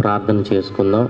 ప్రార్థన చేసుకుందాం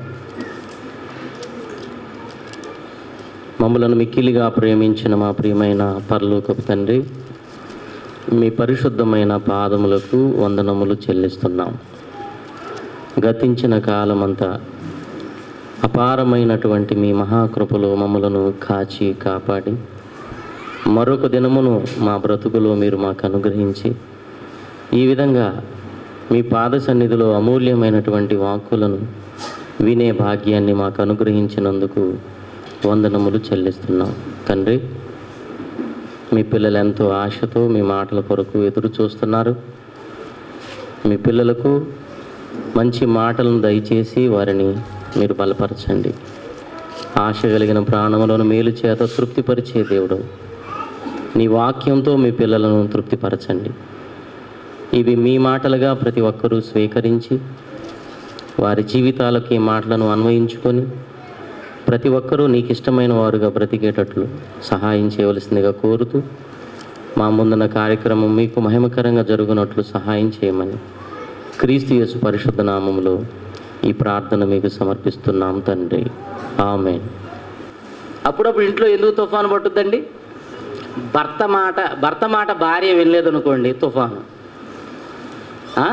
మమ్మలను మిక్కిలిగా ప్రేమించిన మా ప్రియమైన పరలోకపు తండ్రి మీ పరిశుద్ధమైన పాదములకు వందనములు చెల్లిస్తున్నాం గతించిన కాలమంతా అపారమైనటువంటి మీ మహాకృపలో మమ్మలను కాచి కాపాడి మరొక దినమును మా బ్రతుకులో మీరు మాకు అనుగ్రహించి ఈ విధంగా మీ పాద సన్నిధిలో అమూల్యమైనటువంటి వాక్కులను వినే భాగ్యాన్ని మాకు అనుగ్రహించినందుకు వందనములు చెల్లిస్తున్నాం తండ్రి మీ పిల్లలు ఎంతో ఆశతో మీ మాటల కొరకు ఎదురు చూస్తున్నారు మీ పిల్లలకు మంచి మాటలను దయచేసి వారిని మీరు బలపరచండి ఆశ కలిగిన ప్రాణములను మేలు చేత తృప్తిపరిచే దేవుడు నీ వాక్యంతో మీ పిల్లలను తృప్తిపరచండి ఇవి మీ మాటలుగా ప్రతి ఒక్కరూ స్వీకరించి వారి జీవితాలకు ఈ మాటలను అన్వయించుకొని ప్రతి ఒక్కరూ నీకు ఇష్టమైన వారుగా బ్రతికేటట్లు సహాయం చేయవలసిందిగా కోరుతూ మా ముందున్న కార్యక్రమం మీకు మహిమకరంగా జరుగునట్లు సహాయం చేయమని క్రీస్తు యేసు పరిశుద్ధ నామములో ఈ ప్రార్థన మీకు సమర్పిస్తున్నాం తండ్రి ఆమె అప్పుడప్పుడు ఇంట్లో ఎందుకు తుఫాను పట్టుద్దండి భర్త మాట భర్త మాట భార్య వెళ్ళలేదనుకోండి తుఫాను ఆ?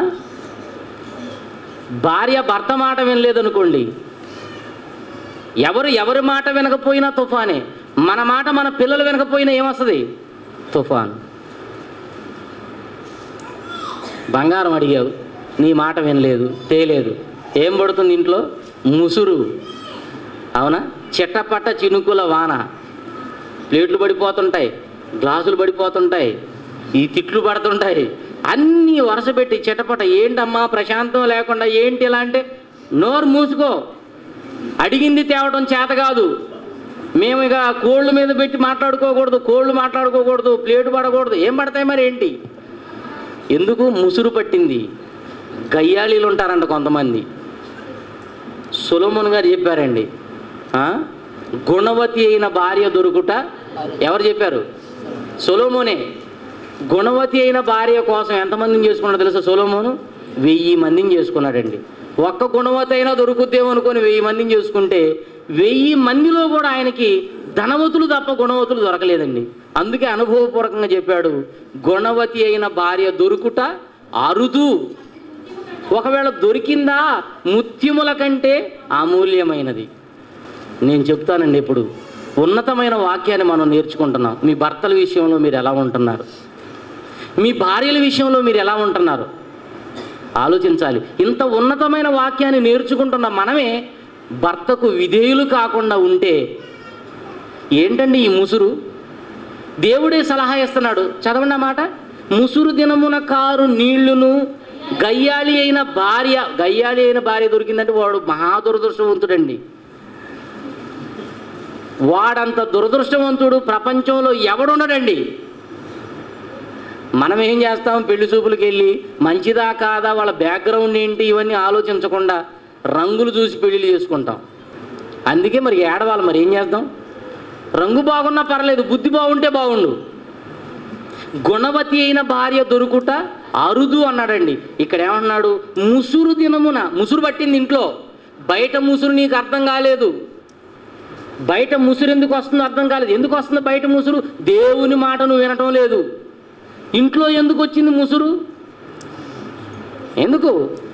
భార్య భర్త మాట వినలేదనుకోండి ఎవరు ఎవరి మాట వినకపోయినా తుఫానే మన మాట మన పిల్లలు వినకపోయినా ఏమొస్తుంది తుఫాను బంగారం అడిగావు నీ మాట వినలేదు తేలేదు ఏం పడుతుంది ఇంట్లో ముసురు అవునా చిట్టపట్ట చినుకుల వాన ప్లేట్లు పడిపోతుంటాయి గ్లాసులు పడిపోతుంటాయి ఈ తిట్లు పడుతుంటాయి అన్నీ వరుస పెట్టి చిట్టపట్ట ఏంటమ్మా ప్రశాంతం లేకుండా ఏంటి ఇలా అంటే నోరు మూసుకో అడిగింది తేవడం చేత కాదు మేము ఇక కోళ్ళ మీద పెట్టి మాట్లాడుకోకూడదు కోళ్ళు మాట్లాడుకోకూడదు ప్లేటు పడకూడదు ఏం పడతాయి మరి ఏంటి ఎందుకు ముసురు పట్టింది గయ్యాళీలు ఉంటారంట కొంతమంది సులమున్ గారు చెప్పారండి ఆ? గుణవతి అయిన భార్య దొరుకుట ఎవరు చెప్పారు సొలోమోనే గుణవతి అయిన భార్య కోసం ఎంతమందిని చేసుకున్నాడో తెలుసా సొలోమోను వెయ్యి మందిని చేసుకున్నాడండి ఒక్క గుణవతి అయినా దొరుకుద్దేమో అనుకొని వెయ్యి మందిని చేసుకుంటే వెయ్యి మందిలో కూడా ఆయనకి ధనవతులు తప్ప గుణవతులు దొరకలేదండి అందుకే అనుభవపూర్వకంగా చెప్పాడు గుణవతి అయిన భార్య దొరుకుట అరుదు ఒకవేళ దొరికిందా ముత్యముల కంటే అమూల్యమైనది నేను చెప్తానండి ఇప్పుడు ఉన్నతమైన వాక్యాన్ని మనం నేర్చుకుంటున్నాం మీ భర్తల విషయంలో మీరు ఎలా ఉంటున్నారు మీ భార్యల విషయంలో మీరు ఎలా ఉంటున్నారు ఆలోచించాలి ఇంత ఉన్నతమైన వాక్యాన్ని నేర్చుకుంటున్న మనమే భర్తకు విధేయులు కాకుండా ఉంటే ఏంటండి ఈ ముసురు దేవుడే సలహా ఇస్తున్నాడు చదవండి ఆ మాట ముసురు దినమున కారు నీళ్లును గయ్యాళి అయిన భార్య గయ్యాళి అయిన భార్య దొరికిందంటే వాడు మహా దురదృష్టవంతుడండి వాడంత దురదృష్టవంతుడు ప్రపంచంలో ఎవడున్నాడండి మనం ఏం చేస్తాం పెళ్లి చూపులకు వెళ్ళి మంచిదా కాదా వాళ్ళ బ్యాక్గ్రౌండ్ ఏంటి ఇవన్నీ ఆలోచించకుండా రంగులు చూసి పెళ్లిళ్ళు చేసుకుంటాం అందుకే మరి ఏడవాలి మరి ఏం చేద్దాం రంగు బాగున్నా పర్లేదు బుద్ధి బాగుంటే బాగుండు గుణవతి అయిన భార్య దొరుకుట అరుదు అన్నాడండి ఇక్కడ ఏమన్నాడు ముసురు దినమున ముసురు పట్టింది ఇంట్లో బయట ముసురు నీకు అర్థం కాలేదు బయట ముసురు ఎందుకు వస్తుందో అర్థం కాలేదు ఎందుకు వస్తుందో బయట ముసురు దేవుని మాట నువ్వు వినటం లేదు ఇంట్లో ఎందుకు వచ్చింది ముసురు ఎందుకు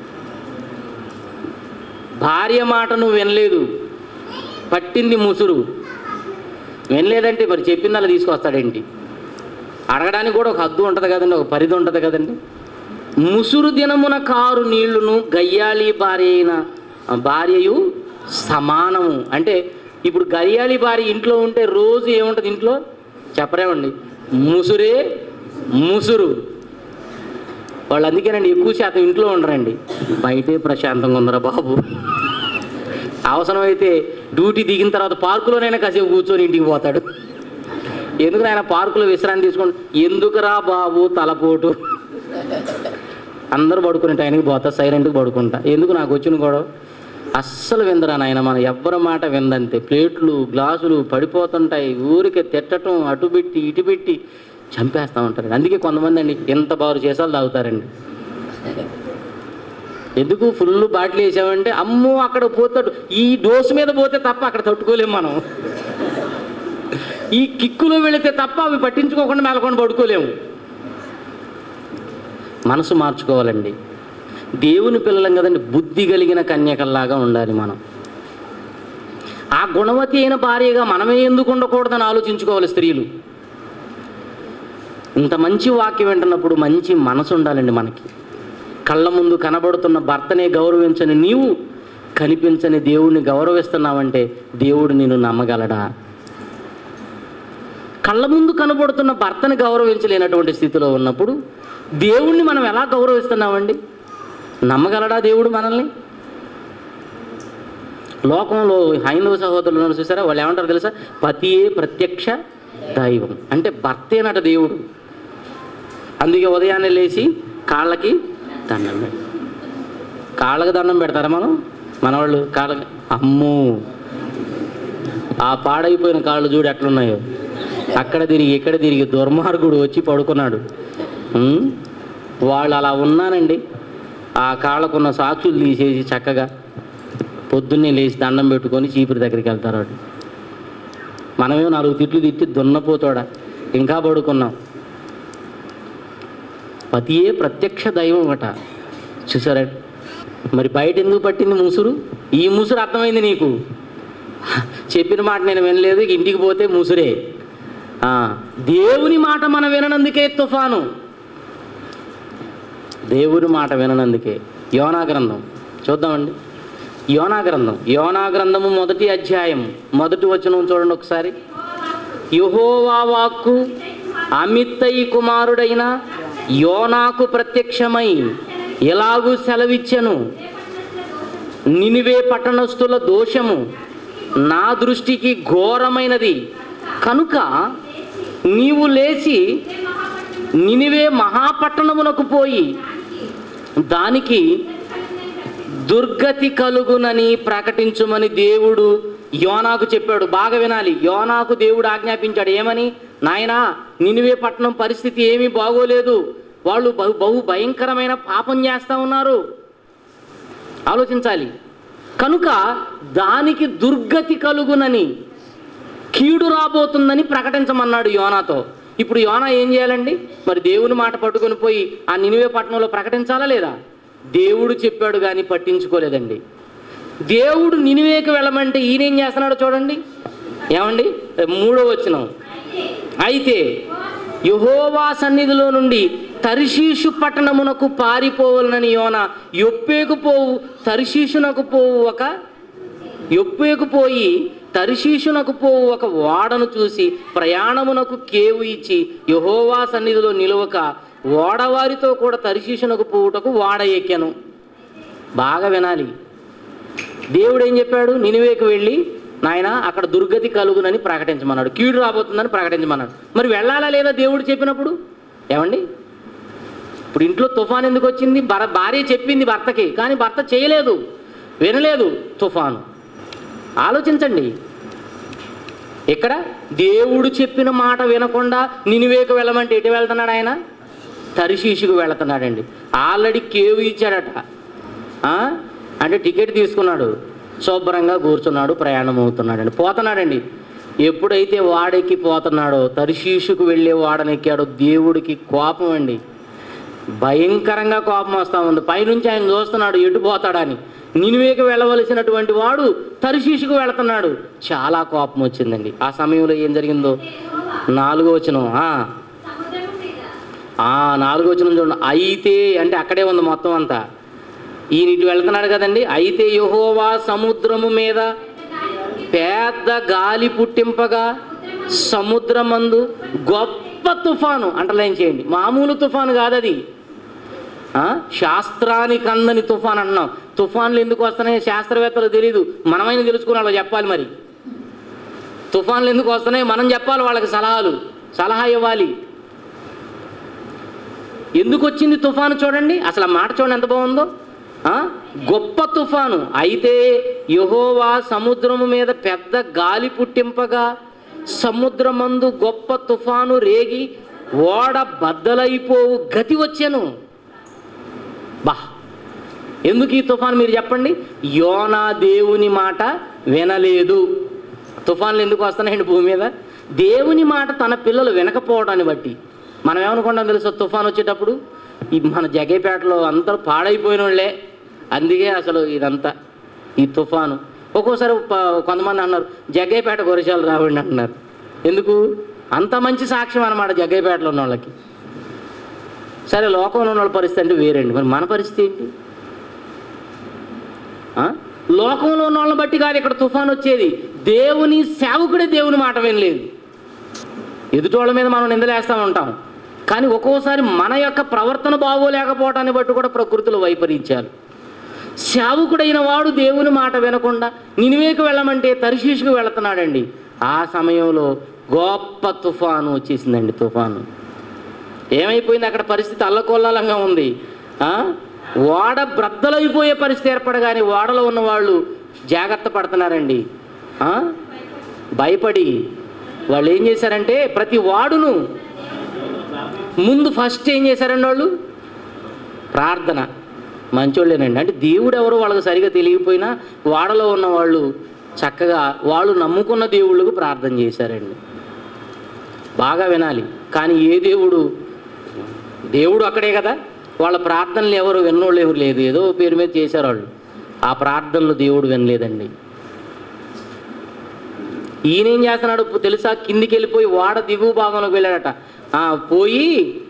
భార్య మాట నువ్వు వినలేదు పట్టింది ముసురు వినలేదంటే మరి చెప్పింది అలా తీసుకొస్తాడేంటి అడగడానికి కూడా ఒక హద్దు ఉంటుంది కదండి ఒక పరిధి ఉంటుంది కదండి ముసురు దినమున కారు నీళ్లును గయ్యాళి భార్య అయిన భార్యయు సమానము అంటే ఇప్పుడు గయ్యాళి భార్య ఇంట్లో ఉంటే రోజు ఏముంటుంది ఇంట్లో చెప్పరేమండి ముసురే ముసురు వాళ్ళు అందుకేనండి ఎక్కువ శాతం ఇంట్లో ఉండరండి బయటే ప్రశాంతంగా ఉందరా బాబు అవసరమైతే డ్యూటీ దిగిన తర్వాత పార్కులోనైనా కాసేపు కూర్చొని ఇంటికి పోతాడు ఎందుకు ఆయన పార్కులో విశ్రాంతి తీసుకోండి ఎందుకురా బాబు తలపోటు అందరూ పడుకునే టైంకి పోతా సైలెంట్గా పడుకుంటా ఎందుకు నాకు వచ్చిన గొడవ అస్సలు విందరా నాయన మన ఎవ్వరి మాట విందంతే ప్లేట్లు గ్లాసులు పడిపోతుంటాయి ఊరికే తిట్టడం అటు పెట్టి ఇటు పెట్టి చంపేస్తూ ఉంటారు అందుకే కొంతమంది అండి ఎంత బారు చేసాలు తాగుతారండి ఎందుకు ఫుల్ బాటిల్ వేసామంటే అమ్మో అక్కడ పోతాడు ఈ డోసు మీద పోతే తప్ప అక్కడ తట్టుకోలేం మనం ఈ కిక్కులో వెళితే తప్ప అవి పట్టించుకోకుండా మేలకొని పడుకోలేము మనసు మార్చుకోవాలండి దేవుని పిల్లలం కదండి బుద్ధి కలిగిన కన్యకల్లాగా ఉండాలి మనం ఆ గుణవతి అయిన భార్యగా మనమే ఎందుకు ఉండకూడదని ఆలోచించుకోవాలి స్త్రీలు ఇంత మంచి వాక్యం వింటున్నప్పుడు మంచి మనసు ఉండాలండి మనకి కళ్ళ ముందు కనబడుతున్న భర్తనే గౌరవించని నీవు కనిపించని దేవుడిని గౌరవిస్తున్నావంటే దేవుడు నిన్ను నమ్మగలడా కళ్ళ ముందు కనబడుతున్న భర్తని గౌరవించలేనటువంటి స్థితిలో ఉన్నప్పుడు దేవుణ్ణి మనం ఎలా గౌరవిస్తున్నామండి నమ్మగలడా దేవుడు మనల్ని లోకంలో హైందవ సహోదరులు ఉన్నారు చూసారా వాళ్ళు ఏమంటారు తెలుసా పతియే ప్రత్యక్ష దైవం అంటే భర్తేనట దేవుడు అందుకే ఉదయాన్నే లేచి కాళ్ళకి దండం పెడతారు కాళ్ళకి దండం పెడతారా మనం మనవాళ్ళు కాళ్ళకి అమ్మో ఆ పాడైపోయిన కాళ్ళు చూడు ఎట్లున్నాయో అక్కడ తిరిగి ఇక్కడ తిరిగి దుర్మార్గుడు వచ్చి పడుకున్నాడు ఉం? వాళ్ళు అలా ఉన్నానండి ఆ కాళ్ళకున్న సాక్షులు తీసేసి చక్కగా పొద్దున్నే లేచి దండం పెట్టుకొని చీపురి దగ్గరికి వెళ్తారు వాడు మనమేమో నాలుగు తిట్లు తిట్టి దున్నపోతాడా ఇంకా పడుకున్నాం పతియే ప్రత్యక్ష దైవం అట చూసారా మరి బయట ఎందుకు పట్టింది ముసురు ఈ ముసురు అర్థమైంది నీకు చెప్పిన మాట నేను వినలేదు ఇక ఇంటికి పోతే ముసురే ఆ, దేవుని మాట మనం విననందుకే తుఫాను దేవుని మాట విననందుకే యోనా గ్రంథం చూద్దామండి యోనా గ్రంథం యోనా గ్రంథము మొదటి అధ్యాయం మొదటి వచనం చూడండి ఒకసారి యహోవా వాక్కు అమిత్తయి కుమారుడైన యోనాకు ప్రత్యక్షమై ఎలాగూ సెలవిచ్చెను నినివే పట్టణస్థుల దోషము నా దృష్టికి ఘోరమైనది కనుక నీవు లేచి నినివే మహాపట్టణమునకు పోయి దానికి దుర్గతి కలుగునని ప్రకటించుమని దేవుడు యోనాకు చెప్పాడు బాగా వినాలి యోనాకు దేవుడు ఆజ్ఞాపించాడు ఏమని నాయనా నినివే పట్టణం పరిస్థితి ఏమీ బాగోలేదు వాళ్ళు బహు బహు భయంకరమైన పాపం చేస్తూ ఉన్నారు ఆలోచించాలి కనుక దానికి దుర్గతి కలుగునని కీడు రాబోతుందని ప్రకటించమన్నాడు యోనాతో ఇప్పుడు యోనా ఏం చేయాలండి మరి దేవుని మాట పట్టుకొని పోయి ఆ నినివే పట్టణంలో ప్రకటించాలా లేదా దేవుడు చెప్పాడు కానీ పట్టించుకోలేదండి దేవుడు నినివేకి వెళ్ళమంటే ఈయన ఏం చేస్తున్నాడో చూడండి ఏమండి మూడో వచ్చిన అయితే యహోవా సన్నిధిలో నుండి తర్షీషు పట్టణమునకు పారిపోవాలని యోన యొప్పేకు పోవు తర్షీషునకు పోవు ఒక యొప్పేకు పోయి తర్షీషునకు పోవు ఒక ఓడను చూసి ప్రయాణమునకు కేవు ఇచ్చి యహోవా సన్నిధిలో నిలువక ఓడవారితో కూడా తర్షీషునకు పోవుటకు ఓడ ఎక్కాను బాగా వినాలి దేవుడు ఏం చెప్పాడు నినివేకు వెళ్ళి నాయన అక్కడ దుర్గతి కలుగునని ప్రకటించమన్నాడు కీడు రాబోతుందని ప్రకటించమన్నాడు మరి వెళ్ళాలా లేదా దేవుడు చెప్పినప్పుడు ఏమండి ఇప్పుడు ఇంట్లో తుఫాన్ ఎందుకు వచ్చింది భర భార్య చెప్పింది భర్తకి కానీ భర్త చేయలేదు వినలేదు తుఫాను ఆలోచించండి ఇక్కడ దేవుడు చెప్పిన మాట వినకుండా నినివేకు వెళ్ళమంటే ఎటు వెళ్తున్నాడు ఆయన తరిశీషుకు వెళుతున్నాడండి ఆల్రెడీ కేవు ఇచ్చాడట ఆ? అంటే టికెట్ తీసుకున్నాడు శుభ్రంగా కూర్చున్నాడు ప్రయాణం అవుతున్నాడండి పోతున్నాడండి ఎప్పుడైతే వాడెక్కి పోతున్నాడో తరిశీషుకు వెళ్ళే వాడనెక్కాడో దేవుడికి కోపం అండి భయంకరంగా కోపం వస్తూ ఉంది పైనుంచి ఆయన చూస్తున్నాడు ఎటు పోతాడని నినివేకి వెళ్ళవలసినటువంటి వాడు తరిశీషుకు వెళుతున్నాడు చాలా కోపం వచ్చిందండి ఆ సమయంలో ఏం జరిగిందో నాలుగో వచనం ఆ, ఆ నాలుగో వచనం చూడండి అయితే అంటే అక్కడే ఉంది మొత్తం అంతా ఈయన ఇటు వెళ్తున్నాడు కదండి అయితే యహోవా సముద్రము మీద పెద్ద గాలి పుట్టింపగా సముద్రమందు గొప్ప తుఫాను అంటలైన్ చేయండి మామూలు తుఫాను కాదు అది ఆ? శాస్త్రానికి అందని తుఫాన్ అంటున్నాం తుఫాన్లు ఎందుకు వస్తున్నాయో శాస్త్రవేత్తలు తెలియదు మనమైనా తెలుసుకుని వాళ్ళు చెప్పాలి మరి తుఫాన్లు ఎందుకు వస్తున్నాయో మనం చెప్పాలి వాళ్ళకి సలహాలు సలహా ఇవ్వాలి ఎందుకు వచ్చింది తుఫాను చూడండి అసలు ఆ మాట చూడండి ఎంత బాగుందో ఆ? గొప్ప తుఫాను అయితే యహోవా సముద్రము మీద పెద్ద గాలి పుట్టింపగా సముద్రమందు గొప్ప తుఫాను రేగి ఓడ బద్దలైపోవు గతి వచ్చాను బా ఎందుకు ఈ తుఫాను మీరు చెప్పండి యోనా దేవుని మాట వినలేదు తుఫాన్లు ఎందుకు వస్తున్నాయండి భూమి మీద దేవుని మాట తన పిల్లలు వినకపోవడాన్ని బట్టి మనం ఏమనుకుంటాం తెలుసా తుఫాన్ వచ్చేటప్పుడు ఈ మన జగేపేటలో అందరూ పాడైపోయిన వాళ్ళే అందుకే అసలు ఇదంతా ఈ తుఫాను ఒక్కోసారి ప- కొంతమంది అన్నారు జగ్గయ్యపేట గొరిశాలు రావండి అంటున్నారు ఎందుకు అంత మంచి సాక్ష్యం అన్నమాట జగ్గయ్యపేటలో ఉన్న వాళ్ళకి సరే లోకంలో ఉన్న వాళ్ళ పరిస్థితి అంటే వేరండి మరి మన పరిస్థితి ఏంటి ఆ? లోకంలో ఉన్న వాళ్ళని బట్టి కాదు ఇక్కడ తుఫాన్ వచ్చేది దేవుని సేవకుడే దేవుని మాట వినలేదు ఎదుటోళ్ళ మీద మనం నిందలేస్తూ ఉంటాం కానీ ఒక్కోసారి మన యొక్క ప్రవర్తన బాగోలేకపోవటాన్ని బట్టి కూడా ప్రకృతిలో వైపరీత్యాలు సేవకుడైన వాడు దేవుని మాట వినకుండా నినివేకు వెళ్ళమంటే తరిశీషుకు వెళుతున్నాడండి ఆ సమయంలో గొప్ప తుఫాను వచ్చేసిందండి తుఫాను ఏమైపోయింది అక్కడ పరిస్థితి అల్లకొల్లాలంగా ఉంది ఆ? ఓడ బ్రద్దలైపోయే పరిస్థితి ఏర్పడగానే ఓడలో ఉన్న వాళ్ళు జాగ్రత్త పడుతున్నారండి ఆ? భయపడి వాళ్ళు ఏం చేశారంటే ప్రతి వాడును ముందు ఫస్ట్ ఏం చేశారండి వాళ్ళు ప్రార్థన మంచోళ్ళేనండి అంటే దేవుడు ఎవరో వాళ్ళకి సరిగా తెలియకపోయినా వాడలో ఉన్న వాళ్ళు చక్కగా వాళ్ళు నమ్ముకున్న దేవుళ్ళకు ప్రార్థన చేశారండి బాగా వినాలి కానీ ఏ దేవుడు దేవుడు అక్కడే కదా వాళ్ళ ప్రార్థనలు ఎవరు విన్నోళ్ళు ఎవరు లేదు ఏదో పేరు మీద చేశారు వాళ్ళు ఆ ప్రార్థనలు దేవుడు వినలేదండి ఈయన ఏం చేస్తున్నాడు తెలుసా కిందికి వెళ్ళిపోయి వాడ దిగువ భాగంలోకి వెళ్ళాడట ఆ, పోయి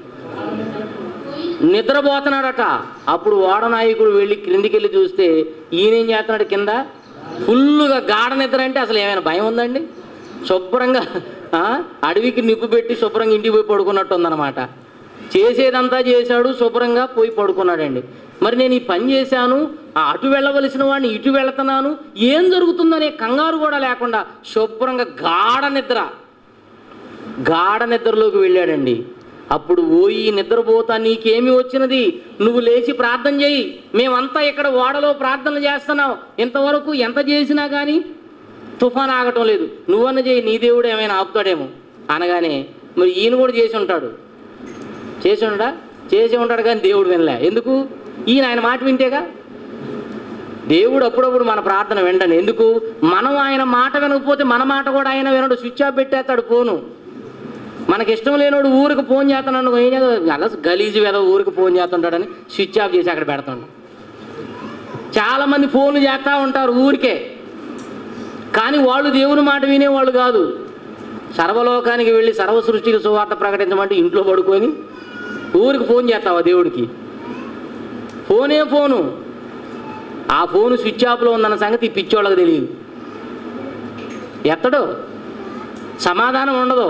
నిద్రపోతున్నాడట అప్పుడు ఓడ నాయకుడు వెళ్ళి క్రిందికి వెళ్ళి చూస్తే ఈయన ఏం చేస్తున్నాడు కింద ఫుల్గా గాఢ నిద్ర అంటే అసలు ఏమైనా భయం ఉందండి శుభ్రంగా ఆ, అడవికి నిప్పు పెట్టి శుభ్రంగా ఇంటికి పోయి పడుకున్నట్టు ఉందన్నమాట చేసేదంతా చేశాడు శుభ్రంగా పోయి పడుకున్నాడండి మరి నేను ఈ పని చేశాను ఆ అటు వెళ్ళవలసిన వాడిని ఇటు వెళుతున్నాను ఏం జరుగుతుందనే కంగారు కూడా లేకుండా శుభ్రంగా గాఢ నిద్ర గాఢ నిద్రలోకి వెళ్ళాడండి అప్పుడు ఓయి నిద్రపోతా నీకేమి వచ్చినది నువ్వు లేచి ప్రార్థన చేయి మేమంతా ఇక్కడ ఓడలో ప్రార్థనలు చేస్తున్నాం ఇంతవరకు ఎంత చేసినా కానీ తుఫాన్ ఆగటం లేదు నువ్వన్న చేయి నీ దేవుడు ఏమైనా ఆపుతాడేమో అనగానే మరి ఈయన కూడా చేసి ఉంటాడు చేసి ఉండడా చేసి ఉంటాడు కానీ దేవుడు వినలే ఎందుకు ఈయన ఆయన మాట వింటేగా దేవుడు అప్పుడప్పుడు మన ప్రార్థన వింటండి ఎందుకు మనం ఆయన మాట వినకపోతే మన మాట కూడా ఆయన వినడు స్విచ్ ఆఫ్ పెట్టేస్తాడు ఫోను మనకి ఇష్టం లేనోడు ఊరికి ఫోన్ చేస్తున్నాడు ఏం చేస్తాడు అలా గలీజు వేద ఊరికి ఫోన్ చేస్తుంటాడని స్విచ్ ఆఫ్ చేసి అక్కడ పెడతాడు చాలా మంది ఫోన్లు చేస్తూ ఉంటారు ఊరికే కానీ వాళ్ళు దేవుని మాట వినేవాళ్ళు కాదు సర్వలోకానికి వెళ్ళి సర్వ సృష్టికి సువార్త ప్రకటించమంటే ఇంట్లో పడుకొని ఊరికి ఫోన్ చేస్తావా దేవుడికి ఫోనే ఫోను ఆ ఫోను స్విచ్ ఆఫ్లో ఉందన్న సంగతి ఈ పిచ్చోళ్ళకి తెలియదు ఎత్తడు సమాధానం ఉండదు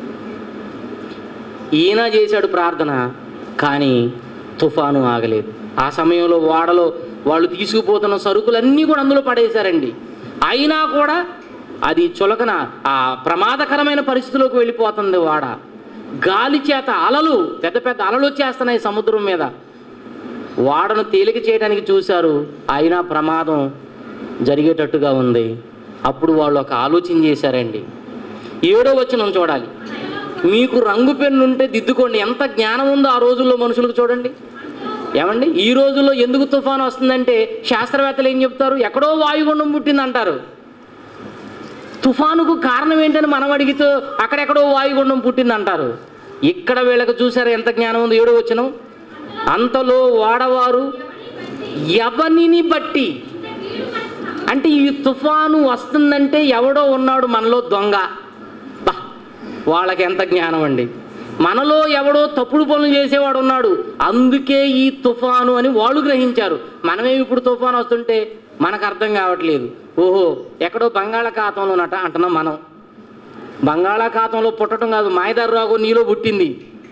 ఈయన చేశాడు ప్రార్థన కానీ తుఫాను ఆగలేదు ఆ సమయంలో వాడలో వాళ్ళు తీసుకుపోతున్న సరుకులన్నీ కూడా అందులో పడేశారండి అయినా కూడా అది చులకన ఆ ప్రమాదకరమైన పరిస్థితిలోకి వెళ్ళిపోతుంది వాడ గాలి చేత అలలు పెద్ద పెద్ద అలలు వచ్చేస్తున్నాయి సముద్రం మీద వాడను తేలిక చేయడానికి చూశారు అయినా ప్రమాదం జరిగేటట్టుగా ఉంది అప్పుడు వాళ్ళు ఒక ఆలోచన చేశారండి ఏడో వచనం చూడాలి మీకు రంగు పెన్ను ఉంటే దిద్దుకోండి ఎంత జ్ఞానం ఉందో ఆ రోజుల్లో మనుషులకు చూడండి ఏమండి ఈ రోజుల్లో ఎందుకు తుఫాను వస్తుందంటే శాస్త్రవేత్తలు ఏం చెప్తారు ఎక్కడో వాయుగుండం పుట్టింది అంటారు తుఫానుకు కారణం ఏంటని మనం అడిగితే అక్కడెక్కడో వాయుగుండం పుట్టింది అంటారు ఇక్కడ వీళ్ళకి చూసారు ఎంత జ్ఞానం ఉందో ఏడో వచ్చినం అంతలో వాడవారు ఎవరిని బట్టి అంటే ఈ తుఫాను వస్తుందంటే ఎవడో ఉన్నాడు మనలో దొంగ బా వాళ్ళకి ఎంత జ్ఞానం అండి మనలో ఎవడో తప్పుడు పనులు చేసేవాడు ఉన్నాడు అందుకే ఈ తుఫాను అని వాళ్ళు గ్రహించారు మనమే ఇప్పుడు తుఫాను వస్తుంటే మనకు అర్థం కావట్లేదు ఓహో ఎక్కడో బంగాళాఖాతంలో నట అంటున్నాం మనం బంగాళాఖాతంలో పుట్టడం కాదు మాయదారు రాగు నీలో పుట్టింది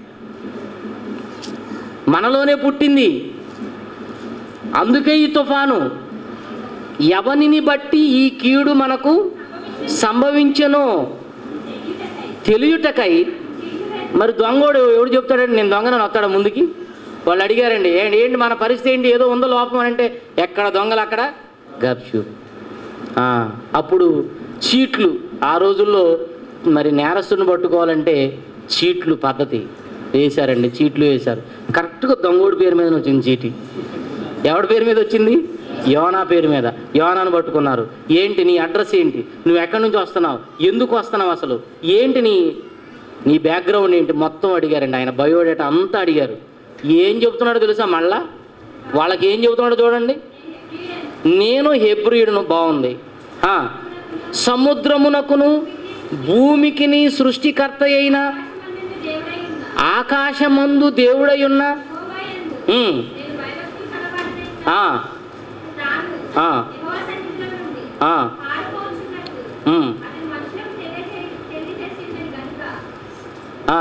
మనలోనే పుట్టింది అందుకే ఈ తుఫాను ఎవనిని బట్టి ఈ కీడు మనకు సంభవించను తెలియుటకై మరి దొంగోడు ఎవడు చెప్తాడండి నేను దొంగనని వస్తాడా ముందుకి వాళ్ళు అడిగారండి ఏంటి ఏంటి మన పరిస్థితి ఏంటి ఏదో ఉందో లోపం అని అంటే ఎక్కడ దొంగలు అక్కడ గప్షు ఆ, అప్పుడు చీట్లు ఆ రోజుల్లో మరి నేరస్తుని పట్టుకోవాలంటే చీట్లు పద్ధతి వేశారండి చీట్లు వేశారు కరెక్ట్గా దొంగోడి పేరు మీద వచ్చింది చీటి ఎవడి పేరు మీద వచ్చింది యోనా పేరు మీద యోనాను పట్టుకున్నారు ఏంటి నీ అడ్రస్ ఏంటి నువ్వు ఎక్కడి నుంచి వస్తున్నావు ఎందుకు వస్తున్నావు అసలు ఏంటి నీ నీ బ్యాక్గ్రౌండ్ ఏంటి మొత్తం అడిగారండి ఆయన బయోడేటా అంతా అడిగారు ఏం చెప్తున్నాడో తెలుసా మళ్ళా వాళ్ళకి ఏం చెబుతున్నాడో చూడండి నేను హెబ్రియుడును బాగుంది ఆ, సముద్రమునకును భూమికిని సృష్టికర్త అయిన ఆకాశమందు దేవుడై ఉన్న ఉమ్, ఆ, ఆ, ఆ, ఉమ్, ఆ.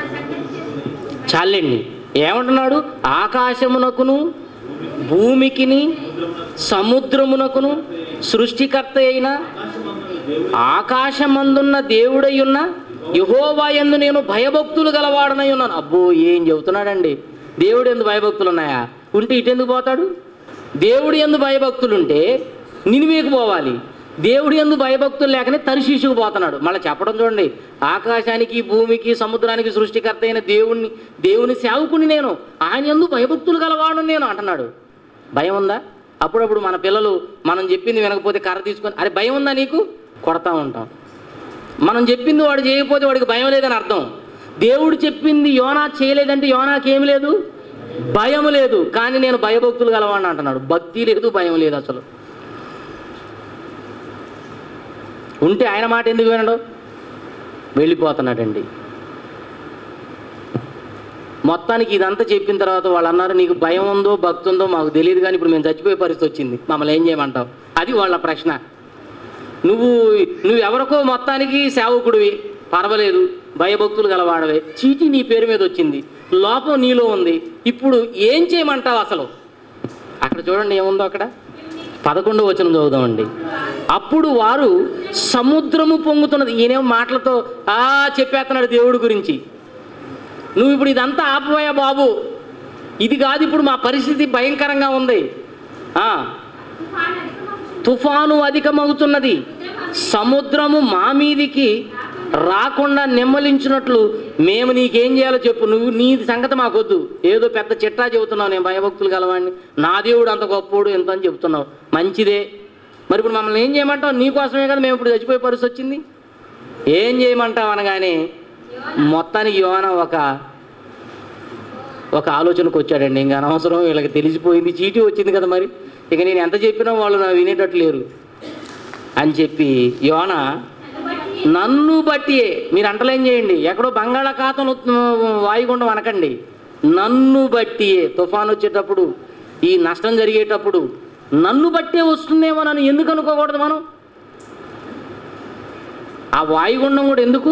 చాలండి ఏమంటున్నాడు ఆకాశమునకును భూమికిని సముద్రమునకును సృష్టికర్త అయిన ఆకాశమందున్న దేవుడై ఉన్న యహోవా యందు నేను భయభక్తులు గలవాడనై ఉన్నాను అబ్బో ఏం చెబుతున్నాడండి దేవుడు ఎందు భయభక్తులు ఉన్నాయా ఉంటే ఇటెందుకు పోతాడు దేవుడు ఎందు భయభక్తులు ఉంటే నినివేకు పోవాలి దేవుడి ఎందు భయభక్తులు లేకనే తరిశీషుకు పోతున్నాడు మళ్ళీ చెప్పడం చూడండి ఆకాశానికి భూమికి సముద్రానికి సృష్టికర్త అయిన దేవుణ్ణి దేవుని సేవకుని నేను ఆయన ఎందు భయభక్తులు గలవాడు నేను అంటున్నాడు భయం ఉందా అప్పుడప్పుడు మన పిల్లలు మనం చెప్పింది వినకపోతే కర్ర తీసుకొని అరే భయం ఉందా నీకు కొడతా ఉంటాం మనం చెప్పింది వాడు చేయకపోతే వాడికి భయం లేదని అర్థం దేవుడు చెప్పింది యోనా చేయలేదంటే యోనాకి ఏమి లేదు భయం లేదు కానీ నేను భయభక్తులు గలవాడిని అంటున్నాడు భక్తి లేదు భయం లేదు అసలు ఉంటే ఆయన మాట ఎందుకు వినడు వెళ్ళిపోతున్నాడండి మొత్తానికి ఇదంతా చెప్పిన తర్వాత వాళ్ళు అన్నారు నీకు భయం ఉందో భక్తి ఉందో మాకు తెలియదు కానీ ఇప్పుడు మేము చచ్చిపోయే పరిస్థితి వచ్చింది మమ్మల్ని ఏం చేయమంటావు అది వాళ్ళ ప్రశ్న నువ్వు నువ్వు ఎవరికో మొత్తానికి సేవకుడివి పర్వాలేదు భయభక్తులు గలవాడవే చీటీ నీ పేరు మీద వచ్చింది లోపం నీలో ఉంది ఇప్పుడు ఏం చేయమంటావు అసలు అక్కడ చూడండి ఏముందో అక్కడ పదకొండు వచనం చదువుదామండి అప్పుడు వారు సముద్రము పొంగుతున్నది ఈయనేమో మాటలతో ఆ చెప్పేస్తున్నాడు దేవుడి గురించి నువ్వు ఇప్పుడు ఇదంతా ఆపబోయా బాబు ఇది కాదు ఇప్పుడు మా పరిస్థితి భయంకరంగా ఉంది ఆ, తుఫాను అధికమవుతున్నది సముద్రము మా మీదికి రాకుండా నెమ్మలించినట్లు మేము నీకేం చేయాలో చెప్పు నువ్వు నీ సంగతి మాకొద్దు ఏదో పెద్ద చిట్టా చెబుతున్నావు నేను భయభక్తులు గలవాడిని నా దేవుడు అంత గొప్పోడు ఎంత అని చెప్తున్నావు మంచిదే మరి ఇప్పుడు మమ్మల్ని ఏం చేయమంటావు నీకోసమే కదా మేము ఇప్పుడు చచ్చిపోయే పరిస్థితి వచ్చింది ఏం చేయమంటావు అనగానే మొత్తానికి యోన ఒక ఒక ఆలోచనకు వచ్చాడండి ఇంకా అనవసరం వీళ్ళకి తెలిసిపోయింది చీటీ వచ్చింది కదా మరి ఇక నేను ఎంత చెప్పినా వాళ్ళు నా వినేటట్టు లేరు అని చెప్పి యోన నన్ను బట్టి మీరు అంటలేం చేయండి ఎక్కడో బంగాళాఖాతం వాయుగుండం అనకండి నన్ను బట్టి తుఫాన్ వచ్చేటప్పుడు ఈ నష్టం జరిగేటప్పుడు నన్ను బట్టే వస్తుందేమో నన్ను ఎందుకు అనుకోకూడదు మనం ఆ వాయుగుండం కూడా ఎందుకు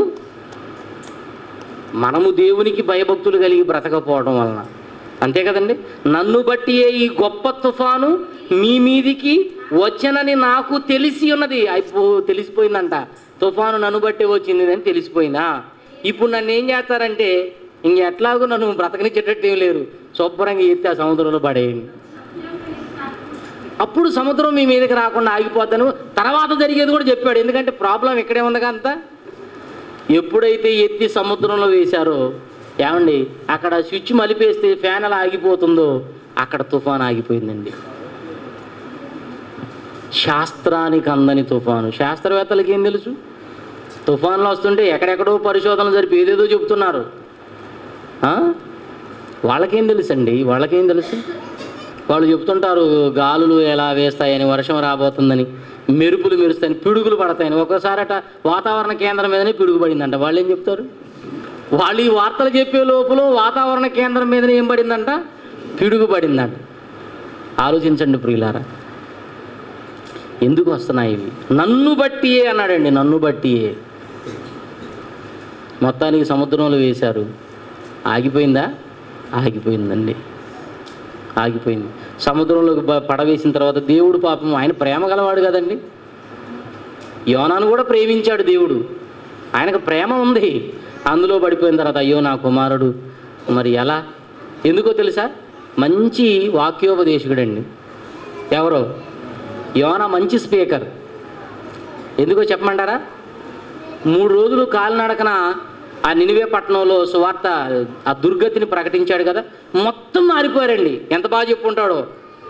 మనము దేవునికి భయభక్తులు కలిగి బ్రతకపోవడం వలన అంతే కదండి నన్ను బట్టి ఈ గొప్ప తుఫాను మీ మీదికి వచ్చనని నాకు తెలిసి ఉన్నది అయిపో తెలిసిపోయిందంట తుఫాను నన్ను బట్టి వచ్చింది అని తెలిసిపోయిందా ఇప్పుడు నన్ను ఏం చేస్తారంటే ఇంక ఎట్లాగో నన్ను బ్రతకనిచ్చేటట్టు ఏం లేరు శుభ్రంగా ఎత్తి ఆ సముద్రంలో పడేయండి అప్పుడు సముద్రం మీ మీదకి రాకుండా ఆగిపోతాను తర్వాత జరిగేది కూడా చెప్పాడు ఎందుకంటే ప్రాబ్లం ఇక్కడే ఉందిగా అంతా ఎప్పుడైతే ఎత్తి సముద్రంలో వేశారో ఏమండి అక్కడ స్విచ్ మలిపేస్తే ఫ్యాన్ అలా ఆగిపోతుందో అక్కడ తుఫాన్ ఆగిపోయిందండి శాస్త్రానికి అందని తుఫాను శాస్త్రవేత్తలకి ఏం తెలుసు తుఫాన్లు వస్తుంటే ఎక్కడెక్కడో పరిశోధనలు జరిపి ఏదేదో చెప్తున్నారు ఆ? వాళ్ళకేం తెలుసండి వాళ్ళకేం తెలుసు వాళ్ళు చెప్తుంటారు గాలులు ఎలా వేస్తాయని వర్షం రాబోతుందని మెరుపులు మెరుస్తాయని పిడుగులు పడతాయని ఒక్కోసారి అట వాతావరణ కేంద్రం మీదనే పిడుగు పడిందంట వాళ్ళు ఏం చెప్తారు వాళ్ళు ఈ వార్తలు చెప్పే లోపల వాతావరణ కేంద్రం మీదనే ఏం పడిందంట పిడుగు పడిందంట ఆలోచించండి ప్రియులారా ఎందుకు వస్తున్నాయి ఇవి నన్ను బట్టియే అన్నాడండి నన్ను బట్టియే మొత్తానికి సముద్రంలో వేశారు ఆగిపోయిందా ఆగిపోయిందండి ఆగిపోయింది సముద్రంలోకి బ- పడవేసిన తర్వాత దేవుడు పాపం ఆయన ప్రేమ గలవాడు కదండి యోనాను కూడా ప్రేమించాడు దేవుడు ఆయనకు ప్రేమ ఉంది అందులో పడిపోయిన తర్వాత అయ్యో నా కుమారుడు మరి ఎలా ఎందుకో తెలుసా మంచి వాక్యోపదేశకుడండి ఎవరో యోన మంచి స్పీకర్ ఎందుకో చెప్పమంటారా మూడు రోజులు కాలినడకన ఆ నినివే పట్టణంలో సువార్త ఆ దుర్గతిని ప్రకటించాడు కదా మొత్తం మారిపోయారండి ఎంత బాగా చెప్పుంటాడో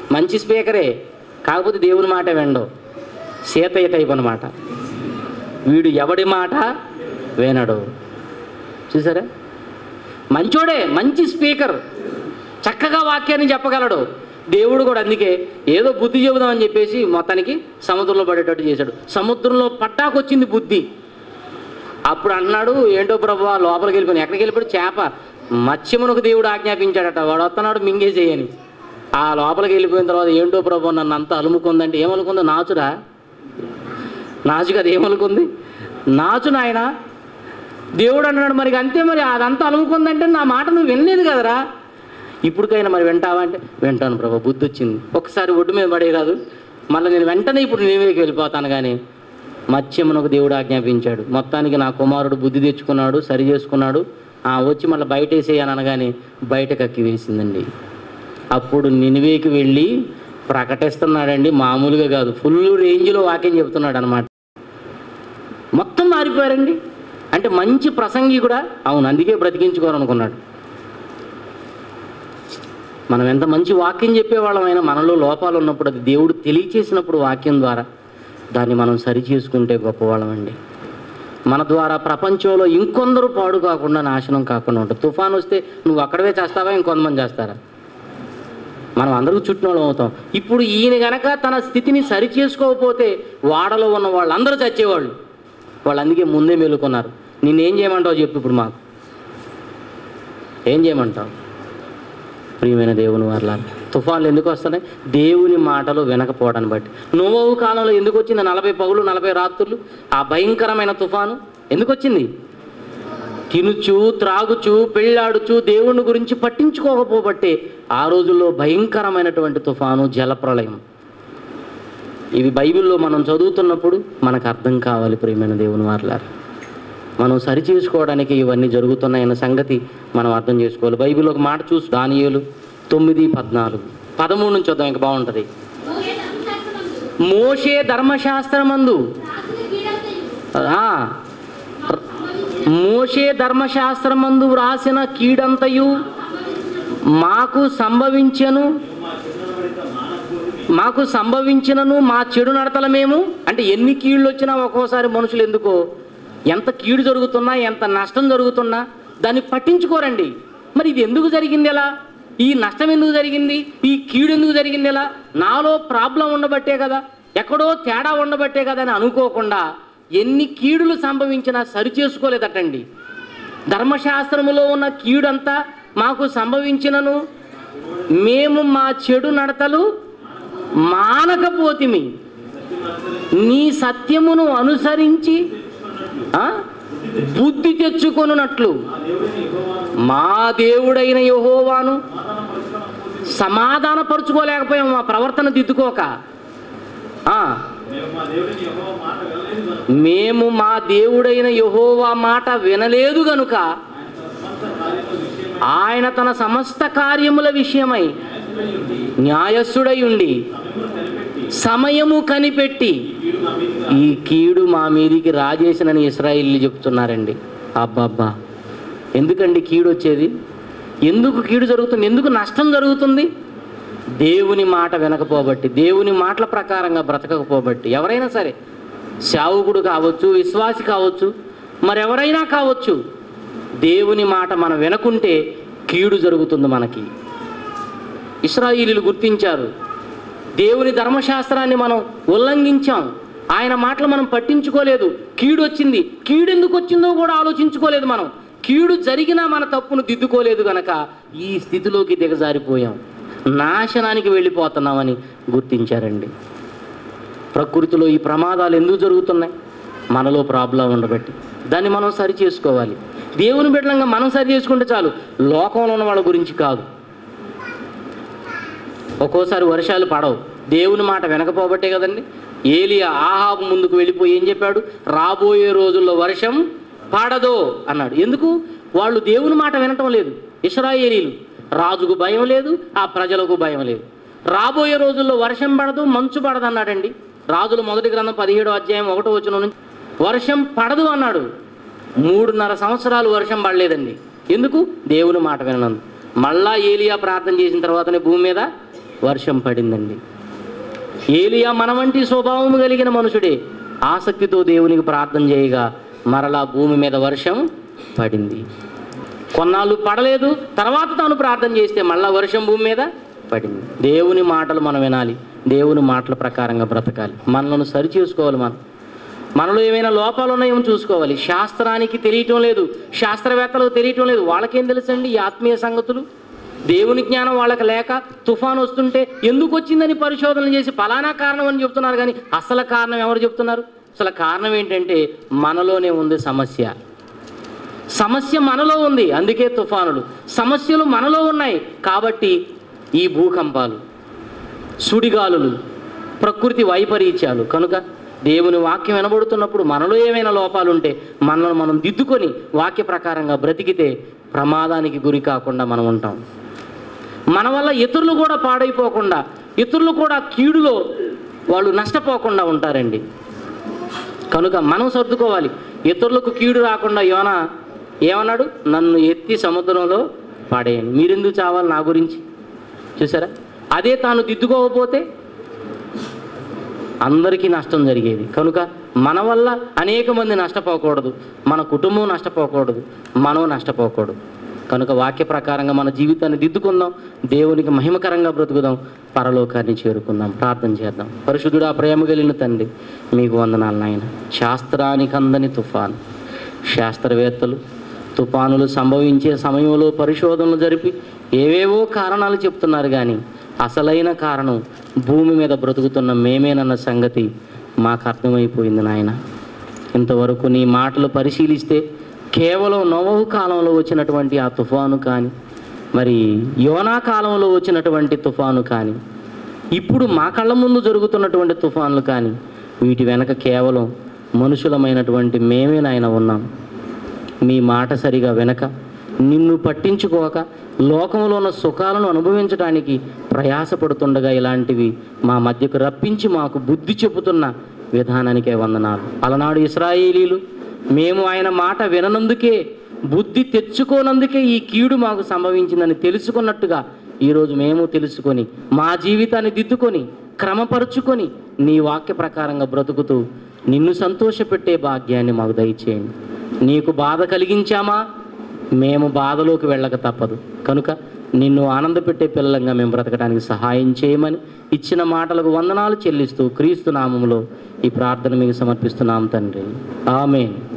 మంచి స్పీకరే కాకపోతే దేవుని మాట వినడు సీతయ్య టైప్ అనమాట వీడు ఎవడి మాట వినడు చూసారా మంచోడే మంచి స్పీకర్ చక్కగా వాక్యాన్ని చెప్పగలడు దేవుడు కూడా అందుకే ఏదో బుద్ధి చెబుదామని చెప్పేసి మొత్తానికి సముద్రంలో పడేటట్టు చేశాడు సముద్రంలో పట్టాకొచ్చింది బుద్ధి అప్పుడు అన్నాడు ఏంటో ప్రభు లోపలికి వెళ్ళిపోయి ఎక్కడికి వెళ్ళిపోయి చేప మత్స్యమునకు దేవుడు ఆజ్ఞాపించాడట వాడు వస్తున్నాడు మింగేసేయని ఆ లోపలికి వెళ్ళిపోయిన తర్వాత ఏంటో ప్రభు నన్ను అంతా అలుముకుందంటే ఏమనుకుందో నాచురా నాచు కదా ఏమనుకుంది నాచు నాయన దేవుడు అన్నాడు మరి అంతే మరి అదంతా అలుముకుందంటే నా మాట నువ్వు వినలేదు కదరా ఇప్పటికైనా మరి వింటావా అంటే వింటాను ప్రభు బుద్ధి వచ్చింది ఒకసారి ఒడ్డు మీద పడేయరాదు మళ్ళీ నేను వెంటనే ఇప్పుడు నేనేకి వెళ్ళిపోతాను కానీ మత్స్యమునకు దేవుడు ఆజ్ఞాపించాడు మొత్తానికి నా కుమారుడు బుద్ధి తెచ్చుకున్నాడు సరి చేసుకున్నాడు ఆ వచ్చి మళ్ళీ బయట వేసేయని అనగానే బయట కక్కి వేసిందండి అప్పుడు నినివేకి వెళ్ళి ప్రకటిస్తున్నాడండి మామూలుగా కాదు ఫుల్ రేంజ్లో వాక్యం చెప్తున్నాడు అనమాట మొత్తం మారిపోయారండి అంటే మంచి ప్రసంగి కూడా అవును అందుకే బ్రతికించుకోవాలనుకున్నాడు మనం ఎంత మంచి వాక్యం చెప్పేవాళ్ళమైనా మనలో లోపాలు ఉన్నప్పుడు అది దేవుడు తెలియచేసినప్పుడు వాక్యం ద్వారా దాన్ని మనం సరి చేసుకుంటే గొప్పవాళ్ళమండి మన ద్వారా ప్రపంచంలో ఇంకొందరు పాడు కాకుండా నాశనం కాకుండా ఉంటుంది తుఫాన్ వస్తే నువ్వు అక్కడవే చేస్తావా ఇంకొంతమంది చేస్తారా మనం అందరూ చుట్టిన అవుతాం ఇప్పుడు ఈయన గనక తన స్థితిని సరి చేసుకోకపోతే వాడలో ఉన్న వాళ్ళందరూ చచ్చేవాళ్ళు వాళ్ళు అందుకే ముందే మేలుకున్నారు నిన్నేం చేయమంటావు చెప్పు ఇప్పుడు మాకు ఏం చేయమంటావు ప్రియమైన దేవుని వాళ్ళ తుఫాన్లు ఎందుకు వస్తున్నాయి దేవుని మాటలు వినకపోవడాన్ని బట్టి నోవవు కాలంలో ఎందుకు వచ్చింది నలభై పగులు నలభై రాత్రులు ఆ భయంకరమైన తుఫాను ఎందుకు వచ్చింది తినుచు త్రాగుచు పెళ్ళాడుచు దేవుని గురించి పట్టించుకోకపోబట్టే ఆ రోజుల్లో భయంకరమైనటువంటి తుఫాను జలప్రళయం ఇవి బైబిల్లో మనం చదువుతున్నప్పుడు మనకు అర్థం కావాలి ప్రియమైన దేవుని వారలారు మనం సరి చేసుకోవడానికి ఇవన్నీ జరుగుతున్నాయన్న సంగతి మనం అర్థం చేసుకోవాలి బైబిల్ ఒక మాట చూసి దానియేలు తొమ్మిది పద్నాలుగు పదమూడు నుంచి వద్దాం ఇంకా బాగుంటుంది మోషే ధర్మశాస్త్రమందు ఆ, మోషే ధర్మశాస్త్రమందు వ్రాసిన కీడంతయు మాకు సంభవించెను మాకు సంభవించినను మా చెడు నడతల మేము అంటే ఎన్ని కీళ్ళు వచ్చినా ఒక్కోసారి మనుషులు ఎందుకో ఎంత కీడు జరుగుతున్నా ఎంత నష్టం జరుగుతున్నా దాన్ని పట్టించుకోరండి మరి ఇది ఎందుకు జరిగింది ఎలా ఈ నష్టం ఎందుకు జరిగింది ఈ కీడు ఎందుకు జరిగింది ఎలా నాలో ప్రాబ్లం ఉండబట్టే కదా ఎక్కడో తేడా ఉండబట్టే కదా అని అనుకోకుండా ఎన్ని కీడులు సంభవించినా సరి చేసుకోలేదటండి ధర్మశాస్త్రములో ఉన్న కీడంతా మాకు సంభవించినను మేము మా చెడు నడతలు మానకపోతిమి నీ సత్యమును అనుసరించి ఆ, బుద్ధి తెచ్చుకొనున్నట్లు మా దేవుడైన యహోవాను సమాధానపరుచుకోలేకపోయాం మా ప్రవర్తన దిద్దుకోక ఆ, మేము మా దేవుడైన యహోవా మాట వినలేదు గనుక ఆయన తన సమస్త కార్యముల విషయమై న్యాయస్సుడై ఉండి సమయము కనిపెట్టి ఈ కీడు మా మీదికి రాజేసినని ఇస్రాయిల్లు చెప్తున్నారండి అబ్బబ్బా ఎందుకండి కీడు వచ్చేది ఎందుకు కీడు జరుగుతుంది ఎందుకు నష్టం జరుగుతుంది దేవుని మాట వినకపోబట్టి దేవుని మాటల ప్రకారంగా బ్రతకకపోబట్టి ఎవరైనా సరే శావుకుడు కావచ్చు విశ్వాసి కావచ్చు మరెవరైనా కావచ్చు దేవుని మాట మనం వినకుంటే కీడు జరుగుతుంది మనకి ఇస్రాయిలీలు గుర్తించారు దేవుని ధర్మశాస్త్రాన్ని మనం ఉల్లంఘించాం ఆయన మాటలు మనం పట్టించుకోలేదు కీడు వచ్చింది కీడు ఎందుకు వచ్చిందో కూడా ఆలోచించుకోలేదు మనం కీడు జరిగినా మన తప్పును దిద్దుకోలేదు గనక ఈ స్థితిలోకి దిగజారిపోయాం నాశనానికి వెళ్ళిపోతున్నామని గుర్తించారండి ప్రకృతిలో ఈ ప్రమాదాలు ఎందుకు జరుగుతున్నాయి మనలో ప్రాబ్లం ఉండబట్టి దాన్ని మనం సరి చేసుకోవాలి దేవుని బిడ్డలంగా మనం సరి చేసుకుంటే చాలు లోకంలో ఉన్న వాళ్ళ గురించి కాదు ఒక్కోసారి వర్షాలు పడవు దేవుని మాట వెనకపోబట్టే కదండి ఏలియా ఆహాబు ముందుకు వెళ్ళిపోయి ఏం చెప్పాడు రాబోయే రోజుల్లో వర్షం పడదో అన్నాడు ఎందుకు వాళ్ళు దేవుని మాట వినటం లేదు ఇస్రాయేలీలు రాజుకు భయం లేదు ఆ ప్రజలకు భయం లేదు రాబోయే రోజుల్లో వర్షం పడదు మంచు పడదు అన్నాడండి రాజుల మొదటి గ్రంథం పదిహేడో అధ్యాయం ఒకటో వచ్చిన నుంచి వర్షం పడదు అన్నాడు మూడున్నర సంవత్సరాలు వర్షం పడలేదండి ఎందుకు దేవుని మాట వినందు మళ్ళా ఏలియా ప్రార్థన చేసిన తర్వాతనే భూమి మీద వర్షం పడిందండి ఏలియా మన వంటి స్వభావం కలిగిన మనుషుడే ఆసక్తితో దేవునికి ప్రార్థన చేయగా మరలా భూమి మీద వర్షం పడింది కొన్నాళ్ళు పడలేదు తర్వాత తాను ప్రార్థన చేస్తే మళ్ళా వర్షం భూమి మీద పడింది దేవుని మాటలు మనం వినాలి దేవుని మాటల ప్రకారంగా బ్రతకాలి మనలను సరి చేసుకోవాలి మనం మనలో ఏమైనా లోపాలు ఉన్నాయేమో చూసుకోవాలి శాస్త్రానికి తెలియటం లేదు శాస్త్రవేత్తలకు తెలియటం లేదు వాళ్ళకేం తెలుసండి ఈ ఆత్మీయ సంగతులు దేవుని జ్ఞానం వాళ్ళకి లేక తుఫాన్ వస్తుంటే ఎందుకు వచ్చిందని పరిశోధన చేసి ఫలానా కారణం అని చెప్తున్నారు కానీ అసలు కారణం ఎవరు చెప్తున్నారు అసలు కారణం ఏంటంటే మనలోనే ఉంది సమస్య సమస్య మనలో ఉంది అందుకే తుఫానులు సమస్యలు మనలో ఉన్నాయి కాబట్టి ఈ భూకంపాలు సుడిగాలులు ప్రకృతి వైపరీత్యాలు కనుక దేవుని వాక్యం వినబడుతున్నప్పుడు మనలో ఏమైనా లోపాలు ఉంటే మనల్ని మనం దిద్దుకొని వాక్య ప్రకారంగా బ్రతికితే ప్రమాదానికి గురి కాకుండా మనం ఉంటాం మన వల్ల ఇతరులు కూడా పాడైపోకుండా ఇతరులు కూడా కీడులో వాళ్ళు నష్టపోకుండా ఉంటారండి కనుక మనం సర్దుకోవాలి ఇతరులకు కీడు రాకుండా యోన ఏమన్నాడు నన్ను ఎత్తి సముద్రంలో పాడేయండి మీరెందుకు చావాలి నా గురించి చూసారా అదే తాను దిద్దుకోకపోతే అందరికీ నష్టం జరిగేది కనుక మన వల్ల అనేక మంది నష్టపోకూడదు మన కుటుంబం నష్టపోకూడదు మనం నష్టపోకూడదు కనుక వాక్య ప్రకారంగా మన జీవితాన్ని దిద్దుకుందాం దేవునికి మహిమకరంగా బ్రతుకుదాం పరలోకాన్ని చేరుకుందాం ప్రార్థన చేద్దాం పరిశుద్ధుడా ప్రేమ కలిగిన తండ్రి మీకు వందనాలు నాయన శాస్త్రానికి అందని తుఫాను శాస్త్రవేత్తలు తుఫానులు సంభవించే సమయంలో పరిశోధనలు జరిపి ఏవేవో కారణాలు చెప్తున్నారు కానీ అసలైన కారణం భూమి మీద బ్రతుకుతున్న మేమేనన్న సంగతి మాకు అర్థమైపోయింది నాయన ఇంతవరకు నీ మాటలు పరిశీలిస్తే కేవలం నోవహు కాలంలో వచ్చినటువంటి ఆ తుఫాను కానీ మరి యోనా కాలంలో వచ్చినటువంటి తుఫాను కానీ ఇప్పుడు మా కళ్ళ ముందు జరుగుతున్నటువంటి తుఫాన్లు కానీ వీటి వెనక కేవలం మనుషులమైనటువంటి మేమే నాయన ఉన్నాం మీ మాట సరిగా వెనక నిన్ను పట్టించుకోక లోకంలో ఉన్న సుఖాలను అనుభవించడానికి ప్రయాసపడుతుండగా ఇలాంటివి మా మధ్యకు రప్పించి మాకు బుద్ధి చెబుతున్న విధానానికే వందనాలు అలనాడు ఇస్రాయేలీలు మేము ఆయన మాట విననందుకే బుద్ధి తెచ్చుకోనందుకే ఈ కీడు మాకు సంభవించిందని తెలుసుకున్నట్టుగా ఈరోజు మేము తెలుసుకొని మా జీవితాన్ని దిద్దుకొని క్రమపరుచుకొని నీ వాక్య ప్రకారంగా బ్రతుకుతూ నిన్ను సంతోషపెట్టే భాగ్యాన్ని మాకు దయచేయండి నీకు బాధ కలిగించామా మేము బాధలోకి వెళ్ళక తప్పదు కనుక నిన్ను ఆనందపెట్టే పిల్లలంగా మేము బ్రతకడానికి సహాయం చేయమని ఇచ్చిన మాటలకు వందనాలు చెల్లిస్తూ క్రీస్తు నామములో ఈ ప్రార్థన మీకు సమర్పిస్తున్నాం తండ్రి ఆమె